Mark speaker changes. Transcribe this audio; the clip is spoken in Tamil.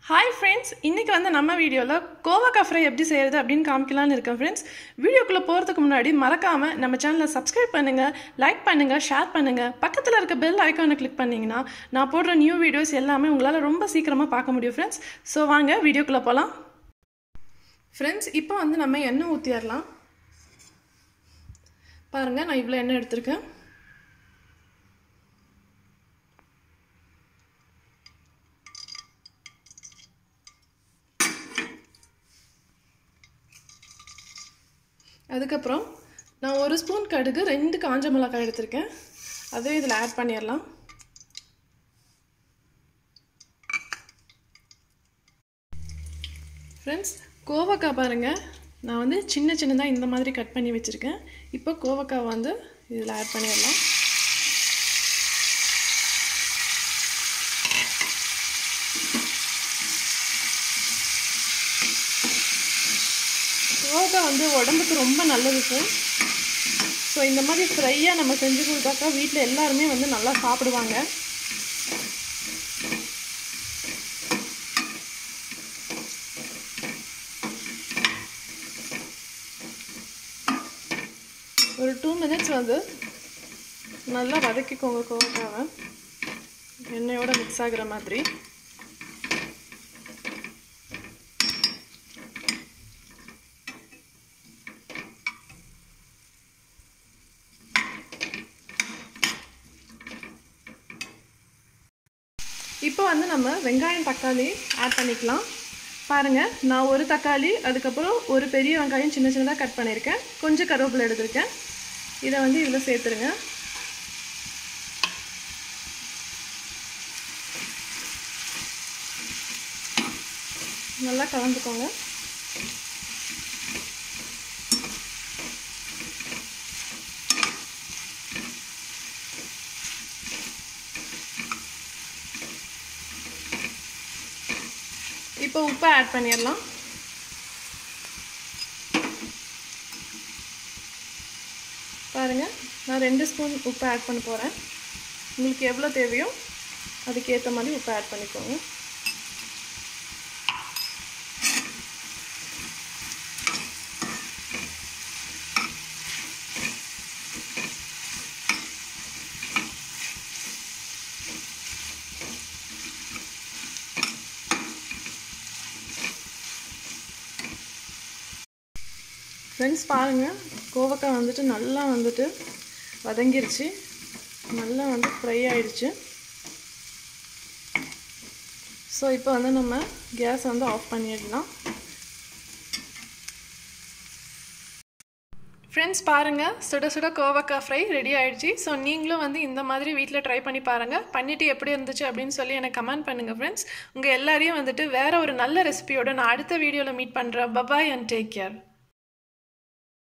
Speaker 1: ஹாய் ஃப்ரெண்ட்ஸ் இன்றைக்கி வந்து நம்ம வீடியோவில் கோவக்காய் ஃப்ரை எப்படி செய்கிறது அப்படின்னு காமிக்கலான்னு இருக்கேன் ஃப்ரெண்ட்ஸ் வீடியோக்குள்ளே போகிறதுக்கு முன்னாடி மறக்காமல் நம்ம சேனலை சப்ஸ்கிரைப் பண்ணுங்கள் லைக் பண்ணுங்கள் ஷேர் பண்ணுங்கள் பக்கத்தில் இருக்க பெல் ஐக்கானை கிளிக் பண்ணிங்கன்னா நான் போடுற நியூ வீடியோஸ் எல்லாமே உங்களால் ரொம்ப சீக்கிரமாக பார்க்க முடியும் ஃப்ரெண்ட்ஸ் ஸோ வாங்க வீடியோக்குள்ளே போகலாம் ஃப்ரெண்ட்ஸ் இப்போ வந்து நம்ம எண்ணெய் ஊற்றிடலாம் பாருங்கள் நான் இவ்வளோ எண்ணெய் எடுத்திருக்கேன் அதுக்கப்புறம் நான் ஒரு ஸ்பூன் கடுகு ரெண்டு காஞ்ச மிளகாய் எடுத்திருக்கேன் அதையும் இதில் ஆட் பண்ணிடலாம் ஃப்ரெண்ட்ஸ் கோவக்காய் பாருங்கள் நான் வந்து சின்ன சின்னதாக இந்த மாதிரி கட் பண்ணி வச்சுருக்கேன் இப்போ கோவக்காய் வந்து இதில் ஆட் பண்ணிடலாம் கோவக்காய் வந்து உடம்புக்கு ரொம்ப நல்லது சார் ஸோ இந்த மாதிரி ஃப்ரையாக நம்ம செஞ்சு கொடுத்தாக்கா வீட்டில் எல்லாருமே வந்து நல்லா சாப்பிடுவாங்க ஒரு டூ மினிட்ஸ் வந்து நல்லா வதக்கிக்கோங்க கோவக்காவை எண்ணெயோட மிக்ஸ் ஆகுற மாதிரி இப்போ வந்து நம்ம வெங்காயம் தக்காளி ஆட் பண்ணிக்கலாம் பாருங்கள் நான் ஒரு தக்காளி அதுக்கப்புறம் ஒரு பெரிய வெங்காயம் சின்ன சின்னதாக கட் பண்ணியிருக்கேன் கொஞ்சம் கருவேப்பிலை எடுத்திருக்கேன் இதை வந்து இதில் சேர்த்துருங்க நல்லா கலந்துக்கோங்க இப்போ உப்பை ஆட் பண்ணிடலாம் பாருங்கள் நான் ரெண்டு ஸ்பூன் உப்பு ஆட் பண்ண போகிறேன் உங்களுக்கு எவ்வளோ தேவையோ அதுக்கேற்ற மாதிரி உப்பு ஆட் பண்ணிக்கோங்க ஃப்ரெண்ட்ஸ் பாருங்கள் கோவக்காய் வந்துட்டு நல்லா வந்துட்டு வதங்கிருச்சு நல்லா வந்து ஃப்ரை ஆயிடுச்சு ஸோ இப்போ வந்து நம்ம கேஸ் வந்து ஆஃப் பண்ணிடலாம் ஃப்ரெண்ட்ஸ் பாருங்கள் சுட சுட கோவக்காய் ஃப்ரை ரெடி ஆகிடுச்சு ஸோ நீங்களும் வந்து இந்த மாதிரி வீட்டில் ட்ரை பண்ணி பாருங்கள் பண்ணிவிட்டு எப்படி இருந்துச்சு அப்படின்னு சொல்லி எனக்கு கமெண்ட் பண்ணுங்கள் ஃப்ரெண்ட்ஸ் உங்கள் எல்லாரையும் வந்துட்டு வேறு ஒரு நல்ல ரெசிபியோட நான் அடுத்த வீடியோவில் மீட் பண்ணுறேன் பபாய் அண்ட் டேக் கேர்